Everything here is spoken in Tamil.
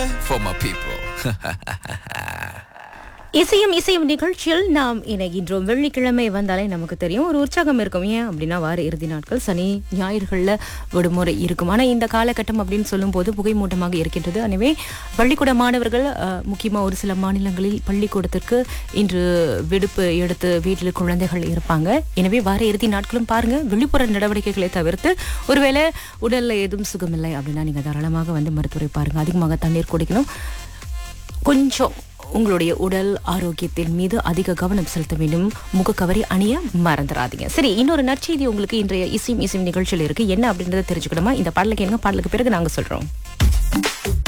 for my people. இசையும் இசையும் நிகழ்ச்சியில் நாம் இணைகின்றோம் வெள்ளிக்கிழமை வந்தாலே நமக்கு தெரியும் ஒரு உற்சாகம் இருக்கும் ஏன் அப்படின்னா வார இறுதி நாட்கள் சனி ஞாயிறுகளில் விடுமுறை இருக்கும் ஆனால் இந்த காலகட்டம் அப்படின்னு சொல்லும்போது புகைமூட்டமாக இருக்கின்றது எனவே பள்ளிக்கூட மாணவர்கள் அஹ், முக்கியமா ஒரு சில மாநிலங்களில் பள்ளிக்கூடத்திற்கு இன்று விடுப்பு எடுத்து வீட்டில் குழந்தைகள் இருப்பாங்க எனவே வார இறுதி நாட்களும் பாருங்க வெளிப்புற நடவடிக்கைகளை தவிர்த்து ஒருவேளை உடல்ல எதுவும் சுகமில்லை அப்படின்னா நீங்க தாராளமாக வந்து மருத்துவரை பாருங்க அதிகமாக தண்ணீர் குடிக்கணும் கொஞ்சம் உங்களுடைய உடல் ஆரோக்கியத்தின் மீது அதிக கவனம் செலுத்த வேண்டும் முகக்கவரி அணிய மறந்துடாதீங்க சரி இன்னொரு நற்செய்தி உங்களுக்கு இன்றைய இசையும் இசையும் நிகழ்ச்சியில் இருக்கு என்ன அப்படின்றத தெரிஞ்சுக்கணுமா இந்த பாடலுக்கு என்ன பாடலுக்கு பிறகு நாங்க சொல்றோம்